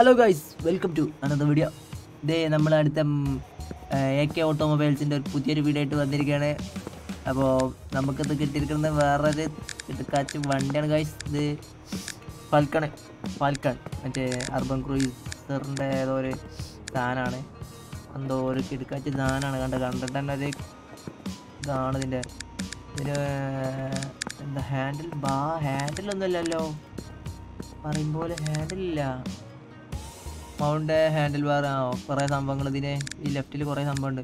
Hello guys welcome to another video ഇതേ നമ്മൾ അടുത്ത എ കെ ഓട്ടോമൊബൈൽസിൻ്റെ ഒരു പുതിയൊരു വീഡിയോ ആയിട്ട് വന്നിരിക്കുകയാണ് അപ്പോൾ നമുക്കിത് കിട്ടിയിരിക്കുന്നത് വേറൊരു കിടക്കാച്ച വണ്ടിയാണ് ഗൈസ് ഇത് ഫാൽക്കൺ ഫാൽക്കൺ മറ്റേ അർബൻ ക്രൂയിസറിൻ്റെ ഏതോ ഒരു സാധനമാണ് എന്തോ ഒരു കിടക്കാച്ച സാധനമാണ് കണ്ട കണ്ടിട്ട് തന്നെ ഒരു ഇതാണ് ഇതിൻ്റെ ഇതിന് എന്താ ഹാൻഡിൽ ബാ ഹാൻഡിലൊന്നുമില്ലല്ലോ പറയും പോലെ ഹാൻഡിലില്ല മൗണ്ട് ഹാൻഡിൽ ബാർ ആ കുറേ സംഭവങ്ങൾ ഇതിന് ഈ ലെഫ്റ്റിൽ കുറേ സംഭവമുണ്ട്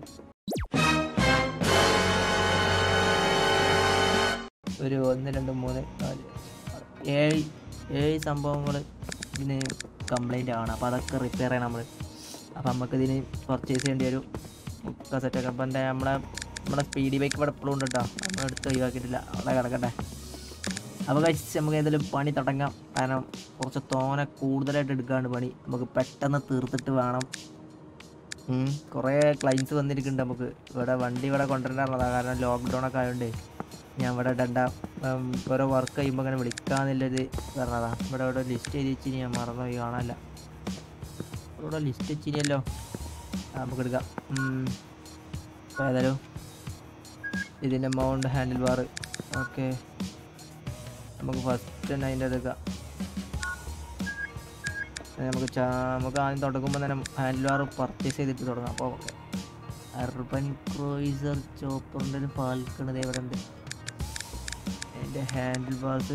ഒരു ഒന്ന് രണ്ട് മൂന്ന് നാല് ആറ്, ഏഴ് ഏഴ് സംഭവങ്ങൾ ഇതിന് കംപ്ലൈൻ്റ് ആണ് അപ്പോൾ അതൊക്കെ റിപ്പയർ ചെയ്യണം നമ്മൾ അപ്പോൾ നമുക്ക് ഇതിന് പർച്ചേസ് ചെയ്യേണ്ടി വരും ഒക്കെ സെറ്റൊക്കെ അപ്പോൾ എന്താ നമ്മളെ നമ്മുടെ സ്പീഡി ബൈക്ക് ഇവിടെ എപ്പോഴും ഉണ്ട് കേട്ടോ നമ്മൾ എടുത്ത് ഒഴിവാക്കിയിട്ടില്ല അവിടെ കിടക്കട്ടെ അപ്പോൾ കഴിച്ച് നമുക്ക് ഏതെങ്കിലും പണി തുടങ്ങാം കാരണം കുറച്ച് തോനെ കൂടുതലായിട്ട് എടുക്കാണ്ട് പണി നമുക്ക് പെട്ടെന്ന് തീർത്തിട്ട് വേണം ഉം, കുറേ ക്ലൈൻസ് വന്നിരിക്കുന്നുണ്ട് നമുക്ക് ഇവിടെ വണ്ടി ഇവിടെ കൊണ്ടുവരേണ്ടതാണ് കാരണം ലോക്ക്ഡൗൺ ഒക്കെ ആയതുകൊണ്ട് ഞാൻ ഇവിടെ ഇടണ്ട ഉം, ഓരോ വർക്ക് കഴിയുമ്പോൾ അങ്ങനെ വിളിക്കാന്നുള്ളത് പറഞ്ഞതാണ് ഇവിടെ ഇവിടെ ലിസ്റ്റ് എഴുതി വെച്ചിനി ഞാൻ മറന്നു പോയി കാണാനില്ല ഇവിടെ ലിസ്റ്റ് വെച്ചിനിയല്ലോ ആ, നമുക്ക് എടുക്കാം ഉം. അപ്പോൾ ഏതായാലും ഇതിൻ്റെ മൗണ്ട് ഹാൻഡിൽ ബാർ ഓക്കെ നമുക്ക് ഫസ്റ്റ് തന്നെ അതിൻ്റെ എടുക്കാം അത് നമുക്ക് ചാ നമുക്ക് ആദ്യം തുടങ്ങുമ്പോൾ തന്നെ ഹാൻഡിൽ ബാർ പർച്ചേസ് ചെയ്തിട്ട് തുടങ്ങാം അപ്പോൾ ഓക്കെ അർബൻ ക്രോയിസർ ചോപ്പറിൻ്റെ ഒരു ഫാൽക്കൺ ദേ ഇവിടെ ഉണ്ട് അതിൻ്റെ ഹാൻഡിൽ ബാർസ്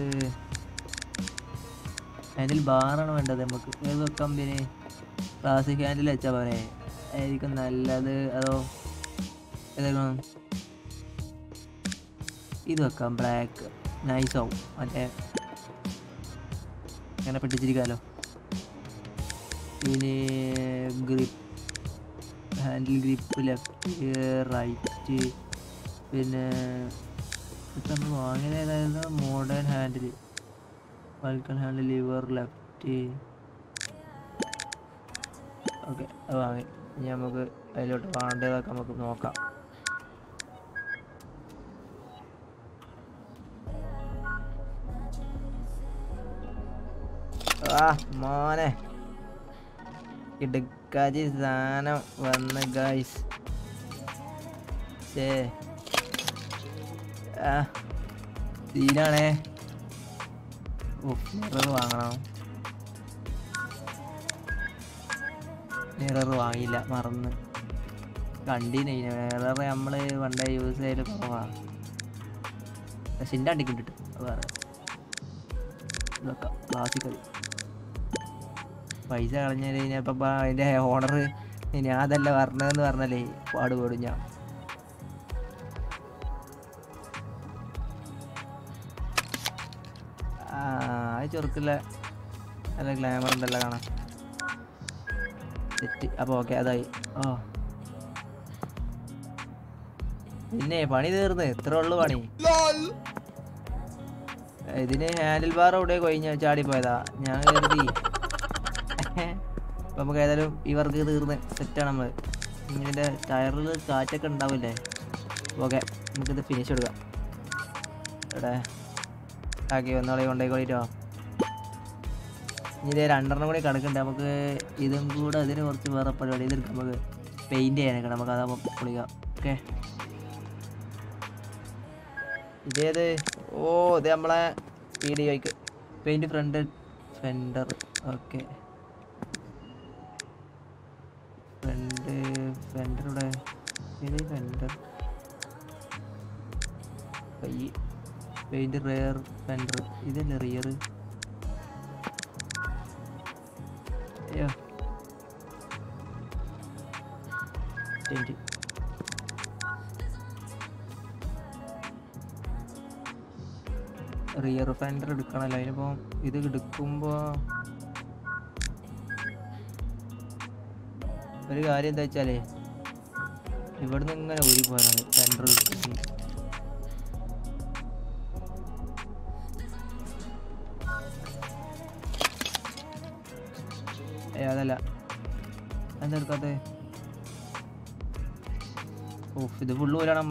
ഹാൻഡിൽ ബാറാണ് വേണ്ടത് നമുക്ക് ഏത് വെക്കാം പിന്നെ ക്ലാസിക് ഹാൻഡിൽ വെച്ചാൽ പോരെ ആയിരിക്കും നല്ലത് അതോ ഏതായാലും ഇത് വെക്കാം ബ്ലാക്ക് നൈസ് ആവും മറ്റേ ഇങ്ങനെ പിടിച്ചിരിക്കാമല്ലോ പിന്നെ grip handle grip left right പിന്നെ ഇത് നമ്മൾ വാങ്ങിയത് ഏതായിരുന്നു modern handle Falcon handle lever left okay അത് വാങ്ങി ഇനി നമുക്ക് അതിലോട്ട് വേണ്ടതൊക്കെ നമുക്ക് നോക്കാം ആ മോനെ ഇടുക്കാജി സാധനം വന്ന് ഗൈസ് ശേ ആ സീനാണേ മിറർ വാങ്ങണം മിറർ വാങ്ങിയില്ല മറന്ന് കണ്ടീന് മിറർ നമ്മൾ പണ്ടേ യൂസ് ചെയ്യൽ കുറവാണ് പക്ഷെ എൻ്റെ അണ്ടിക്ക് കിട്ടും വേറെ ഇതൊക്കെ ക്ലാസിക്കൽ പൈസ കളഞ്ഞു കഴിഞ്ഞപ്പം അതിൻ്റെ ഓണർ ഞാൻ അതല്ല പറഞ്ഞതെന്ന് പറഞ്ഞാലേ പാടുപെടും ഞാൻ ആ അത് ചെറുക്കില്ല നല്ല ഗ്ലാമർ ഉണ്ടല്ലോ കാണാൻ സെറ്റ് അപ്പോൾ ഓക്കെ അതായി ഓ പിന്നെ പണി തീർന്ന് ഇത്ര ഉള്ളു പണി ഇതിന് ഹാൻഡിൽ ബാർ എവിടെ കൊഴിഞ്ഞ ചാടിപ്പോയതാ ഞാൻ കരുതി അപ്പൊ നമുക്ക് ഏതായാലും ഈ വർക്ക് തീർന്ന് സെറ്റാണ് നമ്മൾ ഇതിൻ്റെ ടയറിൽ കാറ്റൊക്കെ ഉണ്ടാവില്ലേ ഓക്കെ നമുക്കിത് ഫിനിഷ് എടുക്കാം ഇവിടെ ആക്കി ഒന്നാളെ കൊണ്ടേക്കോളിട്ടോ ഇനി ഇതേ രണ്ടെണ്ണം കൂടി കിടക്കണ്ടേ നമുക്ക് ഇതും കൂടെ അതിന് കുറച്ച് വേറെ പരിപാടി ഇതെടുക്കാം നമുക്ക് പെയിൻറ് ചെയ്യാനൊക്കെ നമുക്ക് അതാകുമ്പോൾ പൊളിക്കാം ഓക്കെ ഇതേത് ഓ ഇത് നമ്മളെ പി ഡി ഐക്ക് paint front fender okay front ഫെൻഡറുടെ ഇത് ഫെൻഡർ കൈ പെയിൻറ് റെയർ ഫെൻഡർ ഇതല്ലേ റിയർ അയ്യോ ടെൻറ്റ് റിയർ ഫെൻഡർ എടുക്കണമല്ലോ അതിനിപ്പോൾ ഇത് എടുക്കുമ്പോൾ ഒരു കാര്യം എന്താ വെച്ചാലേ ഇവിടുന്ന് ഇങ്ങനെ ഊരി പോകാനാണ് ഫെൻഡർ ഏ അതല്ല എന്താ എടുക്കാത്ത ഓഫ് ഇത് ഫുള്ള് ഊരണം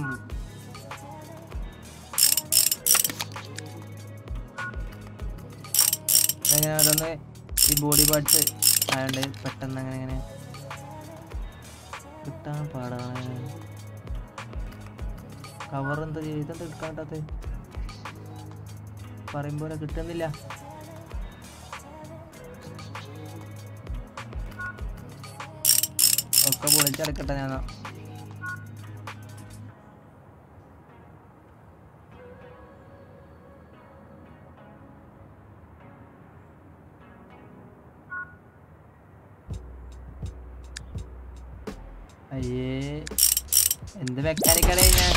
എങ്ങനെ അതൊന്ന് ഈ ബോഡി പാർട്സ് ആയതുകൊണ്ട് പെട്ടെന്ന് അങ്ങനെ അങ്ങനെ കിട്ടാൻ പാടാണ് കവർ എന്താ ചെയ്തെന്താ എടുക്കാൻ പറ്റാത്ത പറയും പോലെ കിട്ടുന്നില്ല ഒക്കെ പൊളിച്ചടക്കട്ടെ ഞാൻ അയ്യേ എന്ത് മെക്കാനിക്കലേ ഞാൻ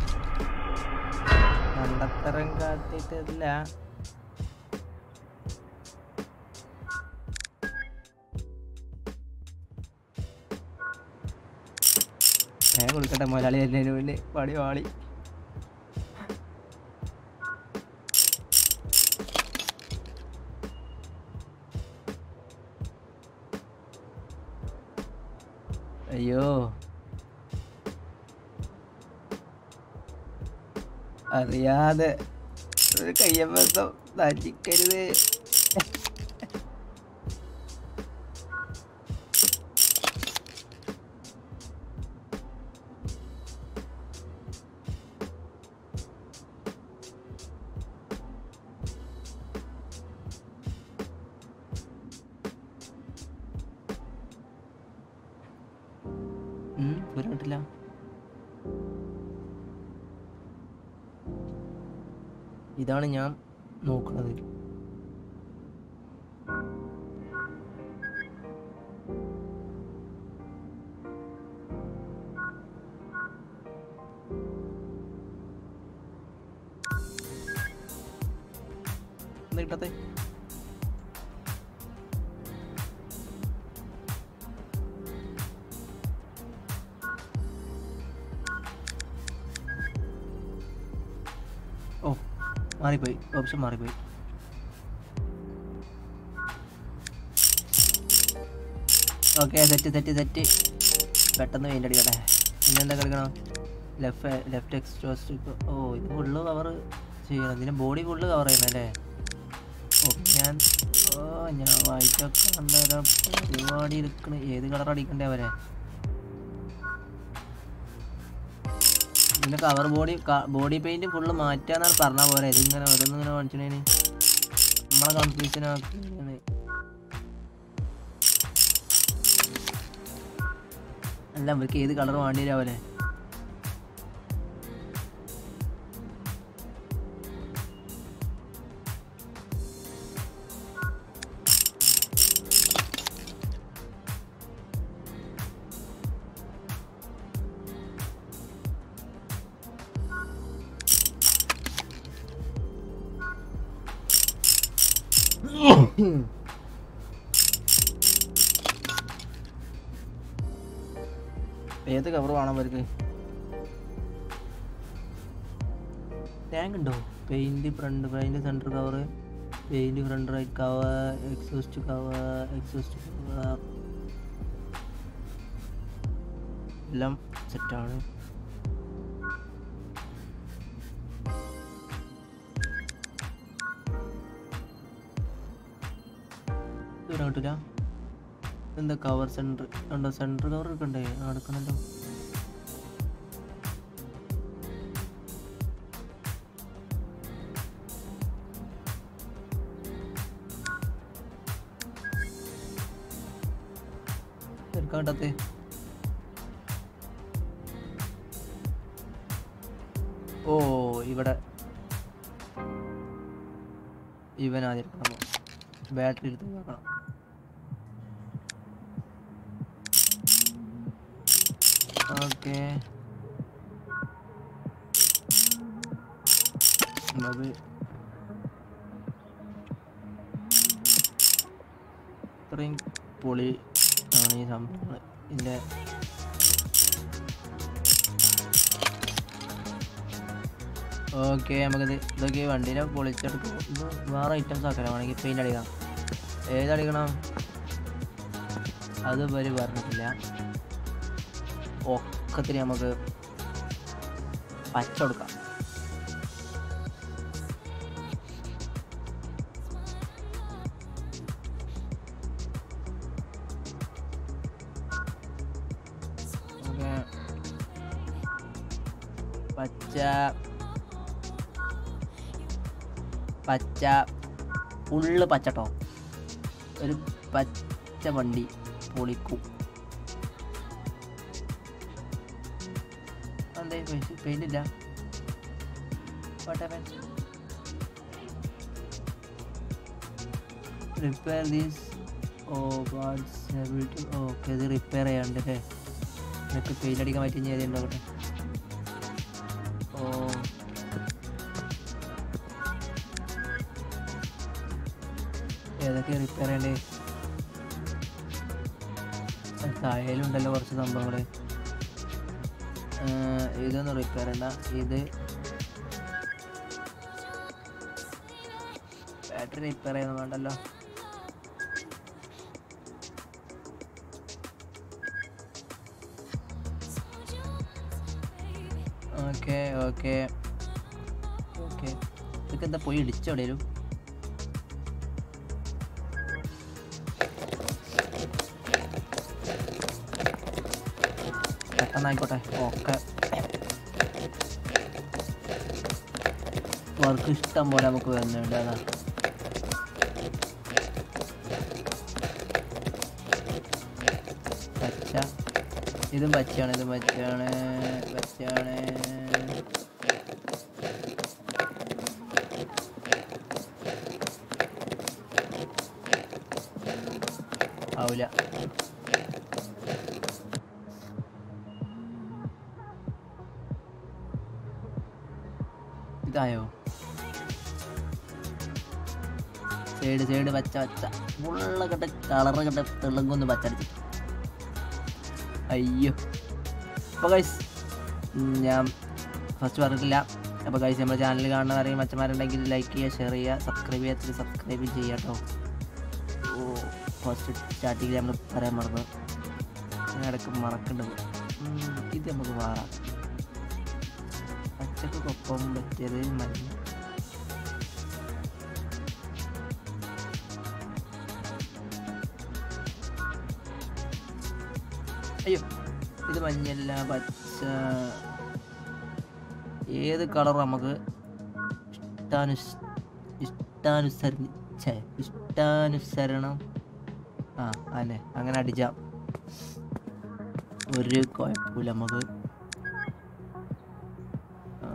കണ്ടത്തരം കാട്ടിട്ടില്ല ഞാൻ കൊടുക്കട്ടെ മുതലാളി വരുന്നതിന് മുന്നേ പടി വാളി അയ്യോ അറിയാതെ ഒരു കയ്യബദ്ധം നശിക്കരുത് ഉം, വരാട്ടില്ല ഇതാണ് ഞാൻ നോക്കുന്നത് എന്താ കിട്ടാത്തെ ഓ മാറിപ്പോയി ഓപ്ഷൻ മാറിപ്പോയി ഓക്കെ സെറ്റ് സെറ്റ് സെറ്റ് പെട്ടെന്ന് പെയിൻ്റ് അടിക്കട്ടെ പിന്നെന്താ കളിക്കണം ലെഫ്റ്റ് ലെഫ്റ്റ് എക്സ്ട്രോസ്റ്റ് ഓ ഇത് ഫുള്ള് കവർ ചെയ്യണം ഇതിന് ബോഡി ഫുള്ള് കവർ ചെയ്യണം അല്ലേ ഓ ഞാൻ ഓ ഞാൻ വായിച്ചൊക്കെ അന്നേരം പരിപാടി എടുക്കണ ഏത് കളർ അടിക്കണ്ടേ അവരെ ഇതിന്റെ cover body body paint full മാറ്റാന്നാണ് പറഞ്ഞ പോലെ ഇതിങ്ങനെ ഓരോന്നും ഇങ്ങനെ കാണിച്ചണേന് നമ്മളെ കൺഫ്യൂഷൻ ആക്കിയാണ് അല്ല അവർക്ക് ഏത് കളർ വേണ്ടി വരാ പോലെ ഏത് കവർ വേണം അവർക്ക് ടാങ്ക് ഉണ്ടോ paint front paint centre cover paint front right cover exhaust cover exhaust cover എല്ലാം സെറ്റാണ് ഇവരെ കിട്ടില്ല എന്താ കവർ സെൻറ്റർ ഉണ്ടോ സെൻറ്റർ കവർ ഒക്കെ ഉണ്ടേ എടുക്കണല്ലോ എടുക്കാൻ പറ്റാത്തേ ഓ ഇവിടെ ഇവൻ ആദ്യം എടുക്കണം ബാറ്ററി എടുത്ത് നോക്കണം ഓക്കെ അത് ഇത്രയും പൊളി ആണ് ഈ സംഭവങ്ങൾ ഇതിൻ്റെ ഓക്കെ നമുക്കിത് ഇതൊക്കെ വണ്ടീനെ പൊളിച്ചെടുക്കും ഇത് വേറെ ഐറ്റംസ് ആക്കാം വേണമെങ്കിൽ പെയിൻ്റ് അടിക്കാം ഏതടിക്കണം അത് ഇവര് പറഞ്ഞിട്ടില്ല ഒക്കത്തിന് നമുക്ക് പച്ച കൊടുക്കാം പച്ച പച്ച ഉള്ളു പച്ചട്ടോ ഒരു പച്ച വണ്ടി പൊളിക്കും എന്തേ പെയിന്റ് ഇല്ല repair these oh guards okay ഇത് റിപ്പയർ ചെയ്യാണ്ട് അല്ലേ നിനക്ക് പെയിന്റ് അടിക്കാൻ പറ്റി ഞാൻ ഉണ്ടാവട്ടെ ഓ ഏതൊക്കെ റിപ്പയർ ചെയ്യണ്ടേ താഴേലുണ്ടല്ലോ കുറച്ച് സംഭവങ്ങൾ ഇതൊന്നും റിപ്പയർ ചെയ്യണ്ട ഇത് ബാറ്ററി റിപ്പയർ ചെയ്യുന്ന വേണ്ടല്ലോ ഓക്കെ ഓക്കെ ഓക്കെ ഇതൊക്കെ എന്താ പോയി ഇടിച്ചോടേലും പെട്ടെന്നായിക്കോട്ടെ ഓക്കെ വർക്ക് ഇഷ്ടം പോലെ നമുക്ക് വരുന്നുണ്ട് അതാ പച്ച ഇതും പച്ചയാണ് ഇതും പച്ചയാണ് പച്ചയാണ് ആവൂല ഇതായോ സൈഡ് സൈഡ് പച്ച പച്ച ഫുള്ള് കെട്ട് കളറ് കെട്ട് തെളുങ്കൊന്ന് പച്ചടിച്ച് അയ്യോ അപ്പോൾ ഗൈസ് ഞാൻ ഫസ്റ്റ് പറഞ്ഞിട്ടില്ല അപ്പോൾ ഗൈസ് നമ്മുടെ ചാനൽ കാണുന്ന ആരെങ്കിലും മച്ചന്മാരുണ്ടെങ്കിൽ ലൈക്ക് ചെയ്യുക ഷെയർ ചെയ്യുക സബ്സ്ക്രൈബ് ചെയ്യാത്ത സബ്സ്ക്രൈബ് ചെയ്യുക കേട്ടോ ഓ ഫസ്റ്റ് സ്റ്റാർട്ടിങ്ങിൽ നമ്മൾ പറയാൻ മറന്നു ഞാൻ ഇടയ്ക്ക് മറക്കേണ്ടത് ഉം, ഇത് നമുക്ക് മാറാം പച്ചക്കൊപ്പം പറ്റിയത് മഞ്ഞ അയ്യോ ഇത് മഞ്ഞല്ല പച്ച ഏത് കളർ നമുക്ക് ഇഷ്ടാനുസ് ഇഷ്ടാനുസരി ഛേ, ഇഷ്ടാനുസരണം ആ അതെ അങ്ങനെ അടിച്ചാം ഒരു കുഴപ്പമില്ല നമുക്ക് ആ,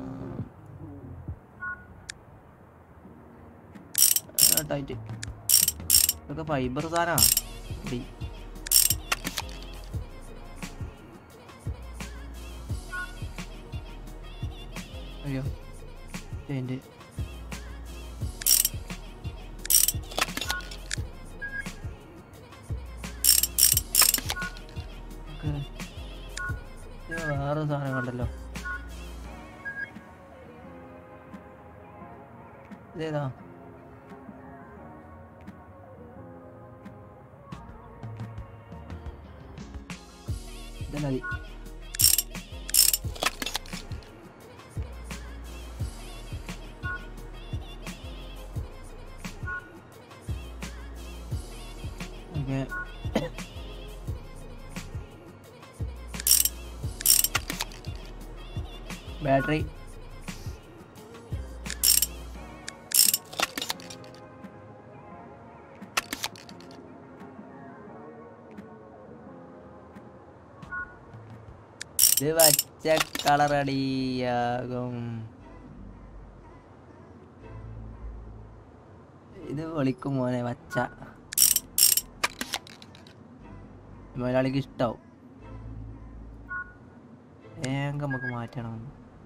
ആ, ടൈറ്റ് ഇതൊക്കെ ഫൈബർ സാധനമാണ് ഡി അയ്യോ പെയിന്റ് വേറെ സാധനം കണ്ടല്ലോ ഇതേതാ ഇതന്നെ മതി ഓക്കെ ബാറ്ററി ഇത് പച്ച കളറടിയാകും ഇത് വിളിക്കും മോനെ പച്ച മുതലാളിക്ക് ഇഷ്ടാവും വേഗം നമുക്ക് മാറ്റണം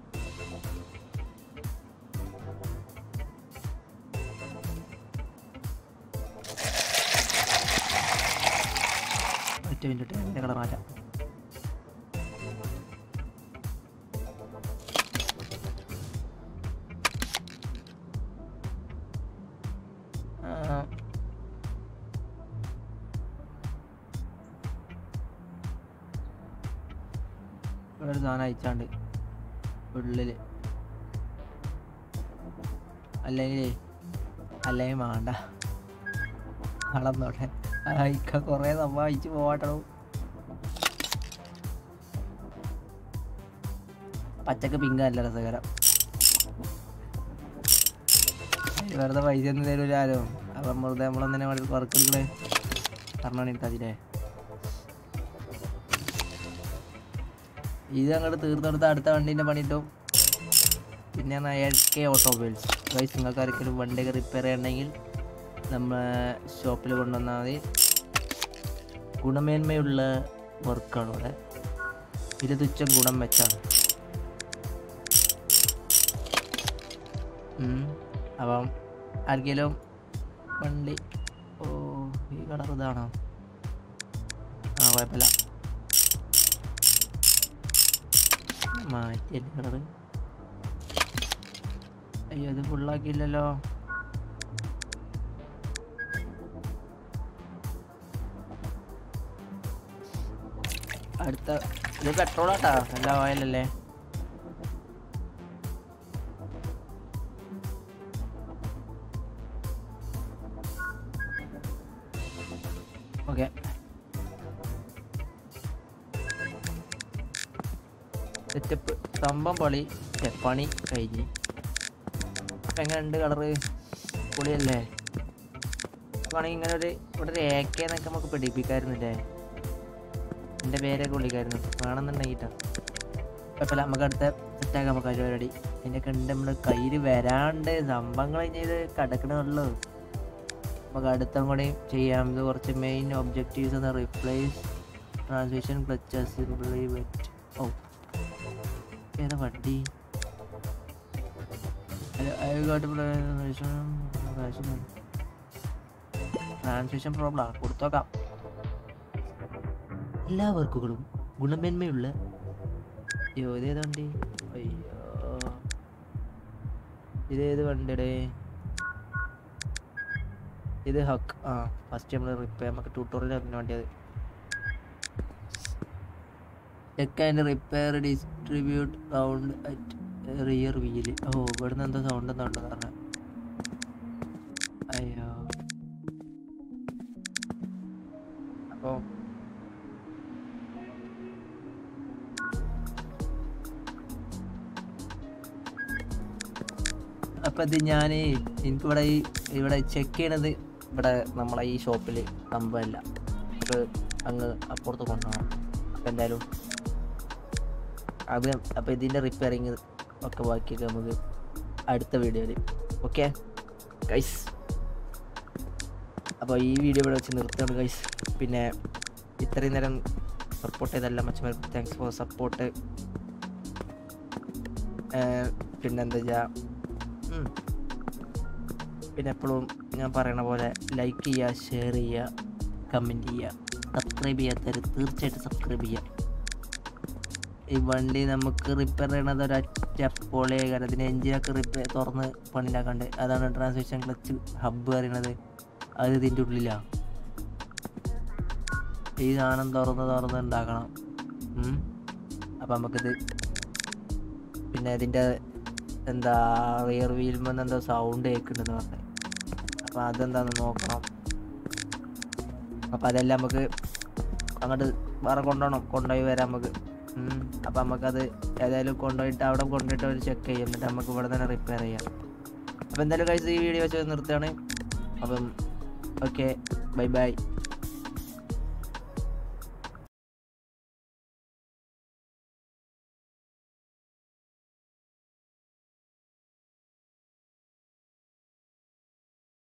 ഒറ്റ മിനിറ്റ് എൻ്റെ കളർ മാറ്റാം ആ, ഇവിടെ ഒരു സാധനം അയച്ചാണ്ട് ഉള്ളില് അല്ലെങ്കിൽ അല്ലെങ്കിൽ വേണ്ട നടന്നോട്ടെ അയക്ക കുറേ നമ്മ അയച്ചു പോവാട്ടോ പച്ചക്ക് പിങ്ക നല്ല രസകരം വെറുതെ പൈസ ഒന്നും തരൂലാലോ അപ്പം വെറുതെ നമ്മളൊന്നിനെ വർക്ക് എടുക്കണേ പറഞ്ഞാണ് ഇട്ടതില്ലേ ഇത് അങ്ങോട്ട് തീർത്തെടുത്ത് അടുത്ത വണ്ടീൻ്റെ പണിയിട്ടും പിന്നെ എൽ കെ ഓട്ടോമൊബൈൽസ് വൈസ് നിങ്ങൾക്ക് ആർക്കെങ്കിലും വണ്ടിയൊക്കെ റിപ്പയർ ചെയ്യണമെങ്കിൽ നമ്മളെ ഷോപ്പിൽ കൊണ്ടുവന്നാൽ മതി ഗുണമേന്മയുള്ള വർക്കാണ് ഇവിടെ ഇത് തുച്ഛം ഗുണം വെച്ചാണ് ഉം. അപ്പം ആർക്കെങ്കിലും വണ്ടി ഓ ഈ കളർ ഇതാണോ ആ കുഴപ്പമില്ല മാറ്റി കളറ് അയ്യോ ഇത് ഫുള്ളാക്കിയില്ലല്ലോ അടുത്ത ഇത് പെട്രോളാട്ടാ നല്ല ഓയിലല്ലേ ഓക്കെ സെറ്റപ്പ് സംഭവം പൊളി ഛെ, പണി കഴിഞ്ഞ് ഇപ്പം എങ്ങനെയുണ്ട് കളറ് പൊളിയല്ലേ വേണമെങ്കിൽ ഇങ്ങനെ ഒരു ഇവിടെ ഒരു AK എന്നൊക്കെ നമുക്ക് പിടിപ്പിക്കായിരുന്നില്ലേ എൻ്റെ പേരൊക്കെ വിളിക്കായിരുന്നു വേണമെന്നുണ്ടെങ്കിട്ടാ കുഴപ്പമില്ല നമുക്ക് അടുത്ത സെറ്റാക്കാം നമുക്ക് ആ പരിപാടി അതിൻ്റെയൊക്കെ ഉണ്ട് നമ്മുടെ കയ്യിൽ വരാണ്ട് സംഭവങ്ങൾ ചെയ്ത് കിടക്കണുള്ളൂ നമുക്ക് അടുത്തും കൂടി ചെയ്യാം ഇത് കുറച്ച് മെയിൻ ഒബ്ജക്റ്റീവ്സ് എന്ന് replace translation clutch assembly wet ഓ ഏതാ വണ്ടി ട്രാൻസ്ലേഷൻ പ്രോബ്ലം കൊടുത്തോക്കാം എല്ലാ വർക്കുകളും ഗുണമേന്മയുള്ള അയ്യോ ഇതേത് വണ്ടി അയ്യോ ഇതേത് വണ്ടിയുടെ ഇത് ഹക്ക് ആ ഫസ്റ്റ് നമ്മൾ റിപ്പയർ നമുക്ക് ട്യൂട്ടോറിയൽ അതിന് വേണ്ടിയത് check and repair distribute round at rear wheel ഓ ഇവിടുന്ന് എന്തോ സൗണ്ട് എന്തോ ഉണ്ടെന്ന് പറഞ്ഞ അയ്യോ അപ്പോൾ അപ്പം ഇത് ഞാൻ എനിക്കിവിടെ ഈ ഇവിടെ ചെക്ക് ചെയ്യണത് ഇവിടെ നമ്മളെ ഈ ഷോപ്പിൽ സംഭവമല്ല ഇത് അങ്ങ് അപ്പുറത്ത് കൊണ്ടുപോകണം അപ്പം എന്തായാലും അത് അപ്പോൾ ഇതിൻ്റെ റിപ്പയറിങ് ഒക്കെ ബാക്കിയൊക്കെ നമുക്ക് അടുത്ത വീഡിയോയിൽ ഓക്കെ ഗൈസ് അപ്പോൾ ഈ വീഡിയോ ഇവിടെ വെച്ച് നിർത്തുകയാണ് ഗൈസ് പിന്നെ ഇത്രയും നേരം സപ്പോർട്ട് ചെയ്തല്ല മച്ചമാർക്ക് താങ്ക്സ് ഫോർ സപ്പോർട്ട് പിന്നെന്താ വെച്ചാൽ പിന്നെ എപ്പോഴും ഞാൻ പറയണ പോലെ ലൈക്ക് ചെയ്യുക ഷെയർ ചെയ്യുക കമൻറ്റ് ചെയ്യുക സബ്സ്ക്രൈബ് ചെയ്യാത്തവർ തീർച്ചയായിട്ടും സബ്സ്ക്രൈബ് ചെയ്യുക ഈ വണ്ടി നമുക്ക് റിപ്പയർ ചെയ്യണത് ഒരൊറ്റ പൊളിയ കാരണം ഇതിന് എഞ്ചിനൊക്കെ റിപ്പയർ തുറന്ന് പണിയിലാക്കണ്ട് അതാണ് ട്രാൻസ്മിഷൻ ക്ലച്ച് ഹബ്ബ് പറയുന്നത് അത് ഇതിൻ്റെ ഉള്ളിലാണ് ഈ സാധനം തുറന്ന് തുറന്ന് ഉണ്ടാക്കണം ഉം. അപ്പം നമുക്കിത് പിന്നെ ഇതിൻ്റെ എന്താ റിയർ വീൽമെന്ന് എന്തോ സൗണ്ട് കേൾക്കുന്നുണ്ടെന്ന് പറഞ്ഞു അപ്പം അതെന്താന്ന് നോക്കണം അപ്പം അതെല്ലാം നമുക്ക് അങ്ങോട്ട് വേറെ കൊണ്ടുപോകണം കൊണ്ടുപോയി വരാം നമുക്ക് ഉം. അപ്പം നമുക്കത് ഏതായാലും കൊണ്ടുപോയിട്ട് അവിടെ കൊണ്ടുപോയിട്ട് അവർ ചെക്ക് ചെയ്യും എന്നിട്ട് നമുക്ക് ഇവിടെ തന്നെ റിപ്പയർ ചെയ്യാം അപ്പം എന്തായാലും കഴിച്ച് ഈ വീഡിയോ വെച്ച് നിർത്തുകയാണ് അപ്പം ഓക്കെ ബൈ ബൈ